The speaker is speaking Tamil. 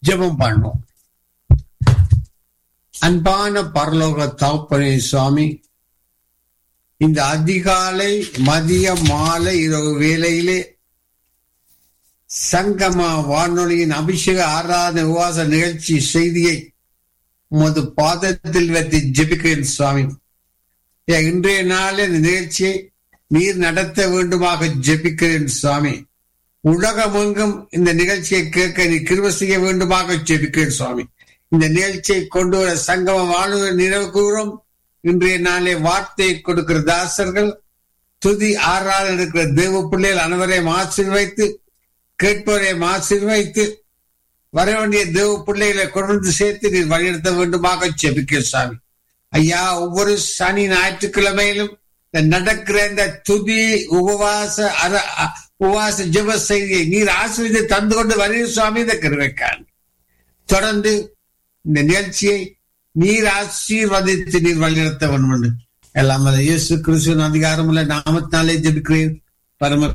ஜெபம் பண்ணுவோம் அன்பான பரலோக தாப்பனே சுவாமி இந்த அதிகாலை மதிய மாலை இரவு வேளையிலே சங்கமா வானொலியின் அபிஷேக ஆராதனை உவாச நிகழ்ச்சி செய்தியை உமது பாதத்தில் வைத்து ஜெபிக்கிறேன் சுவாமி இன்றைய நாளில் இந்த நிகழ்ச்சியை நீர் நடத்த வேண்டுமாக ஜெபிக்கிறேன் சுவாமி உலகமெங்கும் இந்த நிகழ்ச்சியை கேட்க நீ கிருவ செய்ய வேண்டுமாக ஜெபிக்கிறேன் சுவாமி இந்த நிகழ்ச்சியை கொண்டு வர சங்கம வாழ்வு நினைவு கூறும் இன்றைய நாளே வார்த்தையை கொடுக்கிற தாசர்கள் துதி ஆறாவது இருக்கிற தேவ பிள்ளைகள் அனைவரையும் ஆசீர்வைத்து கேட்பவரையும் ஆசீர்வைத்து வர வேண்டிய தேவ பிள்ளைகளை கொண்டு சேர்த்து நீர் வழிநடத்த வேண்டுமாக ஜெபிக்க சுவாமி ஐயா ஒவ்வொரு சனி ஞாயிற்றுக்கிழமையிலும் நடக்கிற இந்த துதி உபவாச அர உபவாச ஜெப செய்தியை நீர் ஆசிரியத்தை தந்து கொண்டு வருகிற சுவாமி இந்த கருவைக்கான் தொடர்ந்து இந்த நிகழ்ச்சியை நீர் ஆசீர்வதித்து நீர் வழிநடத்த வேண்டும் என்று எல்லாம் இயேசு கிறிஸ்துவின் அதிகாரமுள்ள நாமத்தினாலே ஜெபிக்கிறேன் பரம